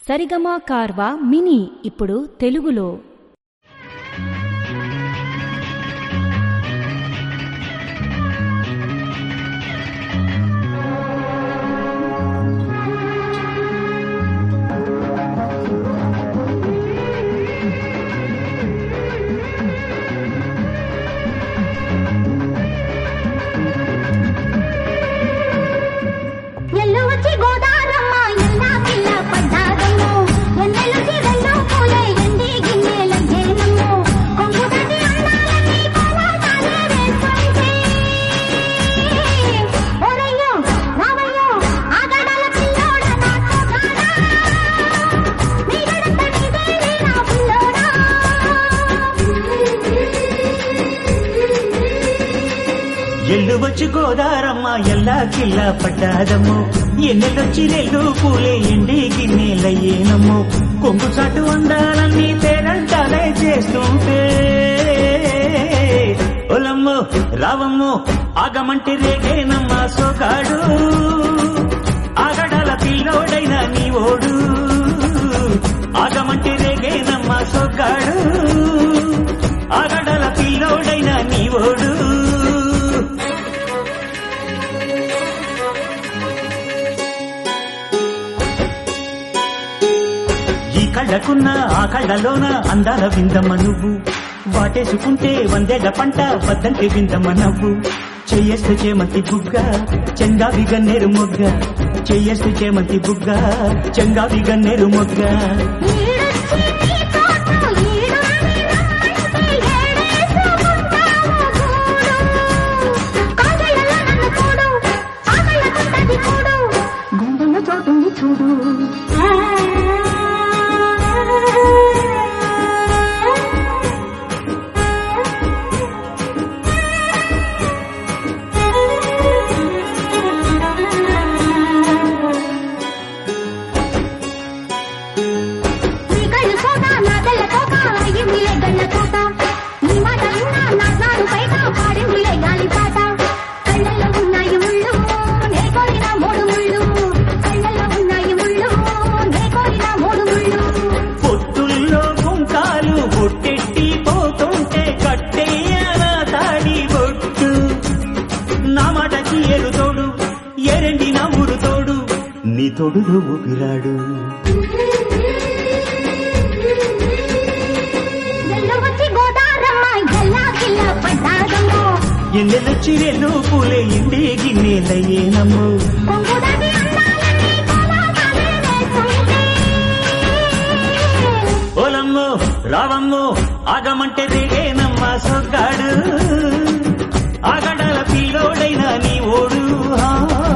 సరిగమా కార్వా mini ఇప్పుడు తెలుగులో ఎల్లు వచ్చి గోదారమ్మ ఎల్లా పిల్ల పడ్డారమ్ము ఎన్నెలుచి రెండో పూలే ఎండి గిన్నెల జేనమ్ము కొంగు తటి అందాలని కోలాటాలే వేస్తుంటే ఓరయ్యో రావయ్యో ఆగడాల పిల్లోడ నాతో గాడా నీ గడంత నీదేలే నా పిల్లోడా ఎల్లు వచ్చి గోదారమ్మ ఎల్లా కిల్లా పడ్డాదమ్ము ఎన్నెలొచ్చి రెల్లు పూలే ఎండి గిన్నెలయ్యేనమ్ము కొంగు చాటు అందాలన్నీ పేరంటాలే చేస్తుంటే ఒలమ్మో రావమ్మో ఆగమంటే రేగేనమ్మ సోగాడు ఆగడాల పిల్లోడైన నీ ఓడు ఆగమంటే రేగేనమ్మ సోగాడు ఆగడాల పిల్లోడైన నీ ఓడు ఈ కళ్ళకున్న ఆ కళ్ళలోన అందాల విందమ్మ నువ్వు వాటేసుకుంటే వందేళ్ల పంట వద్దంటే విందమ్మ నవ్వు చెయ్యేస్తే చేమంతి బుగ్గ చెంగావి గన్నేరు మొగ్గ చెయ్యేస్తే చేమంతి బుగ్గ చెంగావి గన్నేరు మొగ్గ ఈడొచ్చి నీ తోట ఈడుంది రమ్మంటే ఏడేసుకుంటావు గూడు కాగళ్ళలో నన్ను చూడు ఆకళ్ళకుంటది చూడు గుండెలో చోటుంది చూడు నీ కళ్ళు సోట నా తెల్ల తోక అయ్యిందిలే గళ్ళ తోట నీ మాట విన్నా నా స్నాడు బయట పాడిందిలే గాలి పాట కళ్ళల్లో ఉన్నాయి ముళ్ళు నే కోరిన మూడు ముళ్ళు కళ్ళల్లో ఉన్నాయి ముళ్ళు నే కోరిన మూడు ముళ్ళు పొత్తుల్లో గుంకాలు బొట్టెట్టి పోతుంటే కట్టేయాల తాడి బొట్టు నా మాటకి ఏరు తోడు ఎరండి నా ఊరు తోడు నీ తోడులో ఊపిరాడు ఎల్లు వచ్చి గోదారమ్మ ఎల్లా కిల్ల పడ్డాదమ్మో ఎన్నెలొచ్చి రెల్లు పూలే ఇండే గిన్నెలయ్యేనమ్ము కొంగుదటి అందాలని కోలాటాలే వేస్తుంటే ఓలమ్మో రావమ్మో ఆగమంటే దిగేనమ్మ సొగ్గాడు ఆగడాల పిల్లోడైన నీ ఓడు ఆ